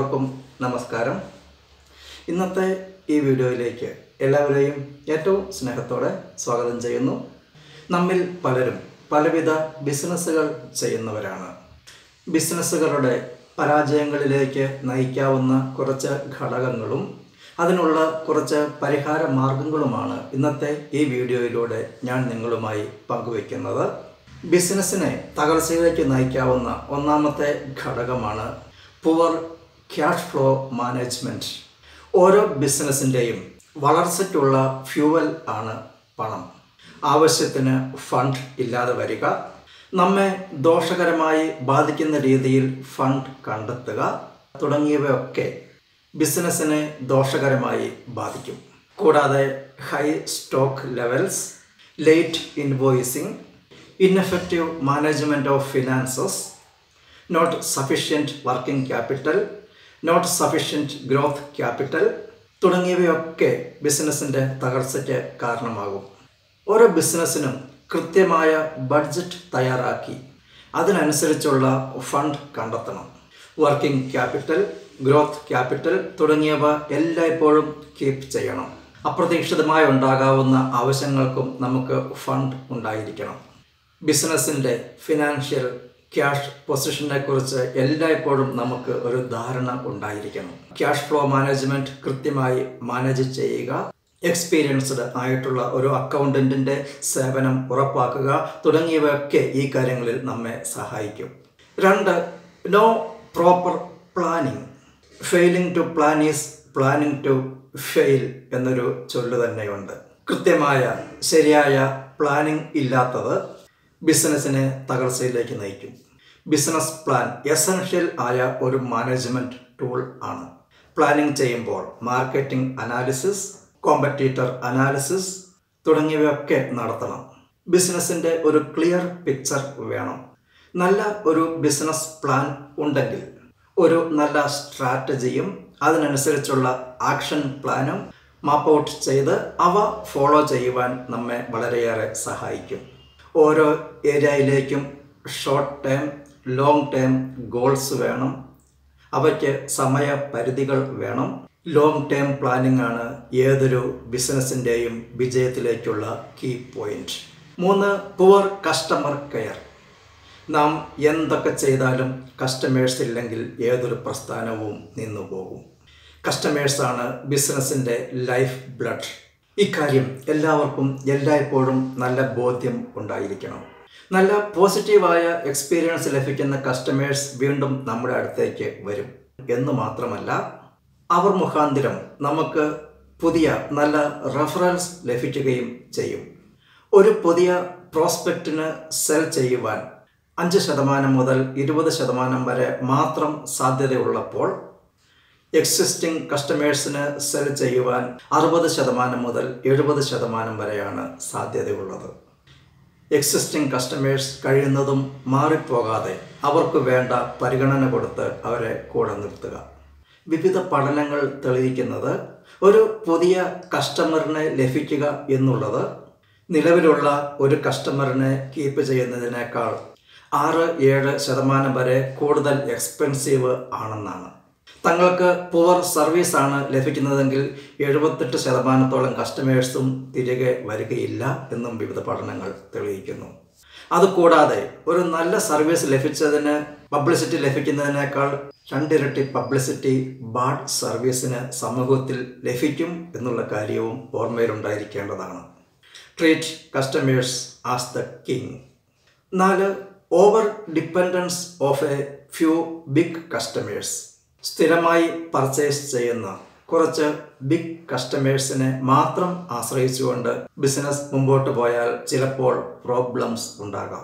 എല്ലാവർക്കും നമസ്കാരം ഇന്നത്തെ ഈ വീഡിയോയിലേക്ക് എല്ലാവരെയും ഏറ്റവും സ്നേഹത്തോടെ സ്വാഗതം ചെയ്യുന്നു നമ്മിൽ പലരും പലവിധ ബിസിനസ്സുകൾ ചെയ്യുന്നവരാണ് ബിസിനസ്സുകളുടെ പരാജയങ്ങളിലേക്ക് നയിക്കാവുന്ന കുറച്ച് ഘടകങ്ങളും അതിനുള്ള കുറച്ച് പരിഹാര മാർഗങ്ങളുമാണ് ഇന്നത്തെ ഈ വീഡിയോയിലൂടെ ഞാൻ നിങ്ങളുമായി പങ്കുവയ്ക്കുന്നത് ബിസിനസ്സിനെ തകർച്ചയിലേക്ക് നയിക്കാവുന്ന ഒന്നാമത്തെ ഘടകമാണ് പുവർ ക്യാഷ് ഫ്ലോ മാനേജ്മെൻറ്റ് ഓരോ ബിസിനസ്സിൻ്റെയും വളർച്ചയ്ക്കുള്ള ഫ്യൂവൽ ആണ് പണം ആവശ്യത്തിന് ഫണ്ട് ഇല്ലാതെ വരിക നമ്മെ ദോഷകരമായി ബാധിക്കുന്ന രീതിയിൽ ഫണ്ട് കണ്ടെത്തുക തുടങ്ങിയവയൊക്കെ ബിസിനസ്സിനെ ദോഷകരമായി ബാധിക്കും കൂടാതെ high stock levels late invoicing ineffective management of finances not sufficient working capital not sufficient growth capital തുടങ്ങിയവയൊക്കെ ബിസിനസ്സിൻ്റെ തകർച്ചയ്ക്ക് കാരണമാകും ഓരോ ബിസിനസ്സിനും കൃത്യമായ ബഡ്ജറ്റ് തയ്യാറാക്കി അതിനനുസരിച്ചുള്ള ഫണ്ട് കണ്ടെത്തണം വർക്കിംഗ് ക്യാപിറ്റൽ ഗ്രോത്ത് ക്യാപിറ്റൽ തുടങ്ങിയവ എല്ലായ്പ്പോഴും കീപ്പ് ചെയ്യണം അപ്രതീക്ഷിതമായി ഉണ്ടാകാവുന്ന ആവശ്യങ്ങൾക്കും നമുക്ക് ഫണ്ട് ഉണ്ടായിരിക്കണം ബിസിനസ്സിൻ്റെ ഫിനാൻഷ്യൽ ക്യാഷ് പൊസിഷനെ കുറിച്ച് എല്ലായ്പ്പോഴും നമുക്ക് ഒരു ധാരണ ഉണ്ടായിരിക്കണം ക്യാഷ് ഫ്ലോ മാനേജ്മെന്റ് കൃത്യമായി മാനേജ് ചെയ്യുക എക്സ്പീരിയൻസ്ഡ് ആയിട്ടുള്ള ഒരു അക്കൗണ്ടന്റിന്റെ സേവനം ഉറപ്പാക്കുക തുടങ്ങിയവയൊക്കെ ഈ കാര്യങ്ങളിൽ നമ്മെ സഹായിക്കും രണ്ട് no proper planning failing to plan is planning to fail എന്നൊരു ചൊല്ല് തന്നെയുണ്ട് കൃത്യമായ ശരിയായ പ്ലാനിംഗ് ഇല്ലാത്തത് ബിസിനസ്സിനെ തകർച്ചയിലേക്ക് നയിക്കും ബിസിനസ് പ്ലാൻ എസൻഷ്യൽ ആയ ഒരു മാനേജ്മെൻറ്റ് ടൂൾ ആണ് പ്ലാനിംഗ് ചെയ്യുമ്പോൾ മാർക്കറ്റിംഗ് അനാലിസിസ് കോമ്പറ്റീറ്റർ അനാലിസിസ് തുടങ്ങിയവയൊക്കെ നടത്തണം ബിസിനസ്സിൻ്റെ ഒരു ക്ലിയർ പിക്ചർ വേണം നല്ല ഒരു ബിസിനസ് പ്ലാൻ ഉണ്ടെങ്കിൽ ഒരു നല്ല സ്ട്രാറ്റജിയും അതിനനുസരിച്ചുള്ള ആക്ഷൻ പ്ലാനും മാപ്പ് ഔട്ട് ചെയ്ത് അവ ഫോളോ ചെയ്യുവാൻ നമ്മെ വളരെയേറെ സഹായിക്കും ഓരോ ഏരിയയിലേക്കും short term long term goals വേണം അവയ്ക്ക് സമയപരിധികൾ വേണം ലോങ് ടേം പ്ലാനിംഗ് ആണ് ഏതൊരു ബിസിനസ്സിൻ്റെയും വിജയത്തിലേക്കുള്ള കീ പോയിന്റ് മൂന്ന് പുവർ കസ്റ്റമർ കെയർ നാം എന്തൊക്കെ ചെയ്താലും കസ്റ്റമേഴ്സ് ഇല്ലെങ്കിൽ ഏതൊരു പ്രസ്ഥാനവും നിന്നു പോകും കസ്റ്റമേഴ്സാണ് ബിസിനസ്സിൻ്റെ ലൈഫ് ബ്ലഡ് ഇക്കാര്യം എല്ലാവർക്കും എല്ലായ്പ്പോഴും നല്ല ബോധ്യം ഉണ്ടായിരിക്കണം നല്ല പോസിറ്റീവായ എക്സ്പീരിയൻസ് ലഭിക്കുന്ന കസ്റ്റമേഴ്സ് വീണ്ടും നമ്മുടെ അടുത്തേക്ക് വരും എന്ന് മാത്രമല്ല അവർ മുഖാന്തിരം നമുക്ക് പുതിയ നല്ല റെഫറൻസ് ലഭിക്കുകയും ചെയ്യും ഒരു പുതിയ പ്രോസ്പെക്റ്റിന് സെൽ ചെയ്യുവാൻ അഞ്ച് ശതമാനം മുതൽ ഇരുപത് ശതമാനം വരെ മാത്രം സാധ്യതയുള്ളപ്പോൾ എക്സിസ്റ്റിംഗ് കസ്റ്റമേഴ്സിന് സെൽ ചെയ്യുവാൻ അറുപത് ശതമാനം മുതൽ എഴുപത് ശതമാനം വരെയാണ് സാധ്യതയുള്ളത് എക്സിസ്റ്റിംഗ് കസ്റ്റമേഴ്സ് കഴിയുന്നതും മാറിപ്പോകാതെ അവർക്ക് വേണ്ട പരിഗണന കൊടുത്ത് അവരെ കൂടെ നിർത്തുക വിവിധ പഠനങ്ങൾ തെളിയിക്കുന്നത് ഒരു പുതിയ കസ്റ്റമറിനെ ലഭിക്കുക എന്നുള്ളത് നിലവിലുള്ള ഒരു കസ്റ്റമറിനെ കീപ്പ് ചെയ്യുന്നതിനേക്കാൾ ആറ് ഏഴ് ശതമാനം വരെ കൂടുതൽ എക്സ്പെൻസീവ് ആണെന്നാണ് തങ്ങൾക്ക് പുവർ സർവീസാണ് ലഭിക്കുന്നതെങ്കിൽ എഴുപത്തെട്ട് ശതമാനത്തോളം കസ്റ്റമേഴ്സും തിരികെ വരികയില്ല എന്നും വിവിധ പഠനങ്ങൾ തെളിയിക്കുന്നു അതുകൂടാതെ ഒരു നല്ല സർവീസ് ലഭിച്ചതിന് പബ്ലിസിറ്റി ലഭിക്കുന്നതിനേക്കാൾ രണ്ടിരട്ടി പബ്ലിസിറ്റി ബാഡ് സർവീസിന് സമൂഹത്തിൽ ലഭിക്കും എന്നുള്ള കാര്യവും ഓർമ്മയിലുണ്ടായിരിക്കേണ്ടതാണ് treat customers as the king നാല് over dependence of a few big customers സ്ഥിരമായി പർച്ചേസ് ചെയ്യുന്ന കുറച്ച് ബിഗ് കസ്റ്റമേഴ്സിനെ മാത്രം ആശ്രയിച്ചുകൊണ്ട് ബിസിനസ് മുമ്പോട്ട് പോയാൽ ചിലപ്പോൾ പ്രോബ്ലംസ് ഉണ്ടാകാം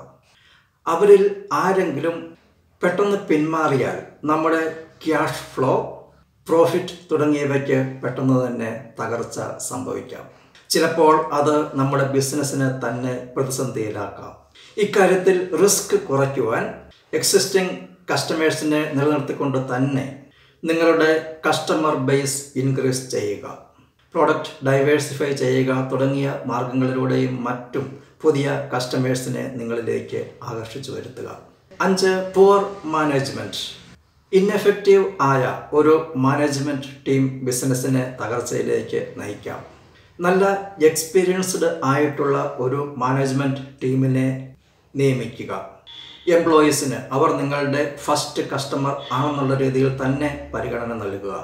അവരിൽ ആരെങ്കിലും പെട്ടെന്ന് പിന്മാറിയാൽ നമ്മുടെ ക്യാഷ് ഫ്ലോ പ്രോഫിറ്റ് തുടങ്ങിയവയ്ക്ക് പെട്ടെന്ന് തന്നെ തകർച്ച സംഭവിക്കാം ചിലപ്പോൾ അത് നമ്മുടെ ബിസിനസ്സിനെ തന്നെ പ്രതിസന്ധിയിലാക്കാം ഇക്കാര്യത്തിൽ റിസ്ക് കുറയ്ക്കുവാൻ എക്സിസ്റ്റിംഗ് കസ്റ്റമേഴ്സിനെ നിലനിർത്തിക്കൊണ്ട് തന്നെ നിങ്ങളുടെ കസ്റ്റമർ ബേസ് ഇൻക്രീസ് ചെയ്യുക പ്രോഡക്റ്റ് ഡൈവേഴ്സിഫൈ ചെയ്യുക തുടങ്ങിയ മാർഗങ്ങളിലൂടെയും മറ്റും പുതിയ കസ്റ്റമേഴ്സിനെ നിങ്ങളിലേക്ക് ആകർഷിച്ചു വരുത്തുക അഞ്ച് പുവർ മാനേജ്മെൻറ്റ് ഇന്നെഫക്റ്റീവ് ആയ ഒരു മാനേജ്മെൻറ്റ് ടീം ബിസിനസ്സിനെ തകർച്ചയിലേക്ക് നയിക്കാം നല്ല എക്സ്പീരിയൻസ്ഡ് ആയിട്ടുള്ള ഒരു മാനേജ്മെൻറ്റ് ടീമിനെ നിയമിക്കുക എംപ്ലോയീസിന് അവർ നിങ്ങളുടെ ഫസ്റ്റ് കസ്റ്റമർ ആണെന്നുള്ള രീതിയിൽ തന്നെ പരിഗണന നൽകുക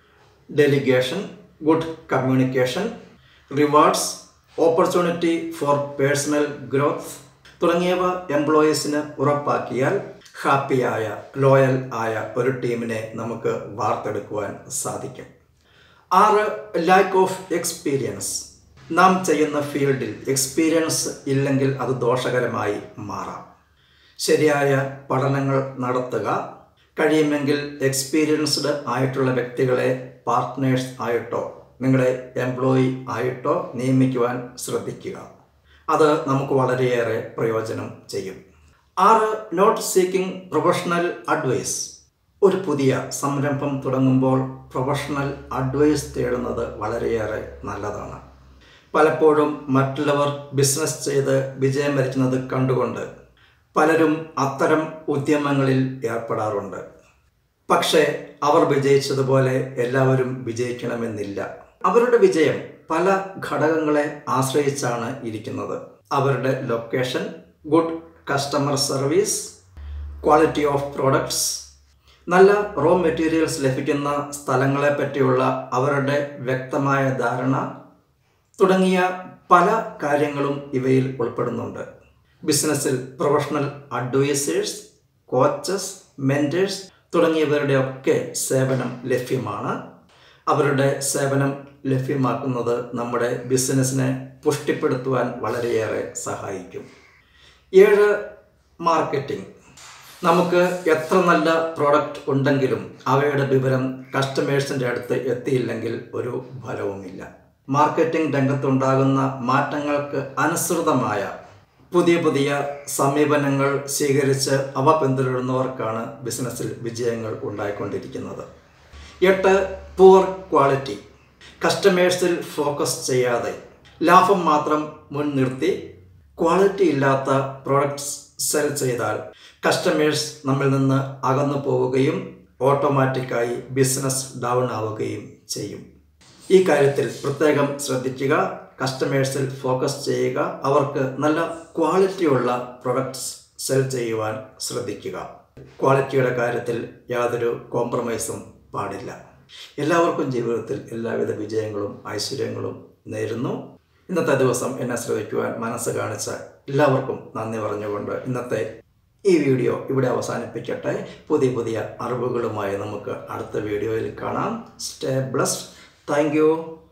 delegation good communication rewards opportunity for personal growth തുടങ്ങിയവ എംപ്ലോയീസിന് ഉറപ്പാക്കിയാൽ ഹാപ്പിയായ ലോയൽ ആയ ഒരു ടീമിനെ നമുക്ക് വാർത്തെടുക്കുവാൻ സാധിക്കും ആറ് ലാക്ക് ഓഫ് എക്സ്പീരിയൻസ് നാം ചെയ്യുന്ന ഫീൽഡിൽ എക്സ്പീരിയൻസ് ഇല്ലെങ്കിൽ അത് ദോഷകരമായി മാറാം ശരിയായ പഠനങ്ങൾ നടത്തുക കഴിയുമെങ്കിൽ എക്സ്പീരിയൻസ്ഡ് ആയിട്ടുള്ള വ്യക്തികളെ പാർട്ട്നേഴ്സ് ആയിട്ടോ നിങ്ങളുടെ എംപ്ലോയി ആയിട്ടോ നിയമിക്കുവാൻ ശ്രദ്ധിക്കുക അത് നമുക്ക് വളരെയേറെ പ്രയോജനം ചെയ്യും ആറ് നോട്ട് സീക്കിംഗ് പ്രൊഫഷണൽ അഡ്വൈസ് ഒരു പുതിയ സംരംഭം തുടങ്ങുമ്പോൾ പ്രൊഫഷണൽ അഡ്വൈസ് തേടുന്നത് വളരെയേറെ നല്ലതാണ് പലപ്പോഴും മറ്റുള്ളവർ ബിസിനസ് ചെയ്ത് വിജയം വരിക്കുന്നത് കണ്ടുകൊണ്ട് പലരും അത്തരം ഉദ്യമങ്ങളിൽ ഏർപ്പെടാറുണ്ട് പക്ഷേ അവർ വിജയിച്ചതുപോലെ എല്ലാവരും വിജയിക്കണമെന്നില്ല അവരുടെ വിജയം പല ഘടകങ്ങളെ ആശ്രയിച്ചാണ് ഇരിക്കുന്നത് അവരുടെ location good customer service quality of products നല്ല റോ മെറ്റീരിയൽസ് ലഭിക്കുന്ന സ്ഥലങ്ങളെ പറ്റിയുള്ള അവരുടെ വ്യക്തമായ ധാരണ തുടങ്ങിയ പല കാര്യങ്ങളും ഇവയിൽ ഉൾപ്പെടുന്നുണ്ട് ബിസിനസ്സിൽ പ്രൊഫഷണൽ അഡ്വൈസേഴ്സ് കോച്ചസ് മെൻറ്റേഴ്സ് തുടങ്ങിയവരുടെ ഒക്കെ സേവനം ലഭ്യമാണ് അവരുടെ സേവനം ലഭ്യമാക്കുന്നത് നമ്മുടെ ബിസിനസ്സിനെ പുഷ്ടിപ്പെടുത്തുവാൻ വളരെയേറെ സഹായിക്കും ഏഴ് മാർക്കറ്റിംഗ് നമുക്ക് എത്ര നല്ല പ്രോഡക്റ്റ് ഉണ്ടെങ്കിലും അവയുടെ വിവരം കസ്റ്റമേഴ്സിൻ്റെ അടുത്ത് എത്തിയില്ലെങ്കിൽ ഒരു ഫലവുമില്ല മാർക്കറ്റിംഗ് രംഗത്തുണ്ടാകുന്ന മാറ്റങ്ങൾക്ക് അനുസൃതമായ പുതിയ പുതിയ സമീപനങ്ങൾ സ്വീകരിച്ച് അവ പിന്തുടരുന്നവർക്കാണ് ബിസിനസ്സിൽ വിജയങ്ങൾ ഉണ്ടായിക്കൊണ്ടിരിക്കുന്നത് എട്ട് പുവർ ക്വാളിറ്റി കസ്റ്റമേഴ്സിൽ ഫോക്കസ് ചെയ്യാതെ ലാഭം മാത്രം മുൻനിർത്തി ക്വാളിറ്റി ഇല്ലാത്ത പ്രോഡക്ട്സ് സെൽ ചെയ്താൽ കസ്റ്റമേഴ്സ് നമ്മിൽ നിന്ന് അകന്നു പോവുകയും ഓട്ടോമാറ്റിക്കായി ബിസിനസ് ഡൗൺ ആവുകയും ചെയ്യും ഈ കാര്യത്തിൽ പ്രത്യേകം ശ്രദ്ധിക്കുക കസ്റ്റമേഴ്സിൽ ഫോക്കസ് ചെയ്യുക അവർക്ക് നല്ല ക്വാളിറ്റിയുള്ള പ്രൊഡക്ട്സ് സെൽ ചെയ്യുവാൻ ശ്രദ്ധിക്കുക ക്വാളിറ്റിയുടെ കാര്യത്തിൽ യാതൊരു കോംപ്രമൈസും പാടില്ല എല്ലാവർക്കും ജീവിതത്തിൽ എല്ലാവിധ വിജയങ്ങളും ഐശ്വര്യങ്ങളും നേരുന്നു ഇന്നത്തെ ദിവസം എന്നെ ശ്രമിക്കുവാൻ മനസ്സ് കാണിച്ച എല്ലാവർക്കും നന്ദി പറഞ്ഞുകൊണ്ട് ഇന്നത്തെ ഈ വീഡിയോ ഇവിടെ അവസാനിപ്പിക്കട്ടെ പുതിയ പുതിയ അറിവുകളുമായി നമുക്ക് അടുത്ത വീഡിയോയിൽ കാണാം സ്റ്റേ ബ്ലസ്ഡ് താങ്ക്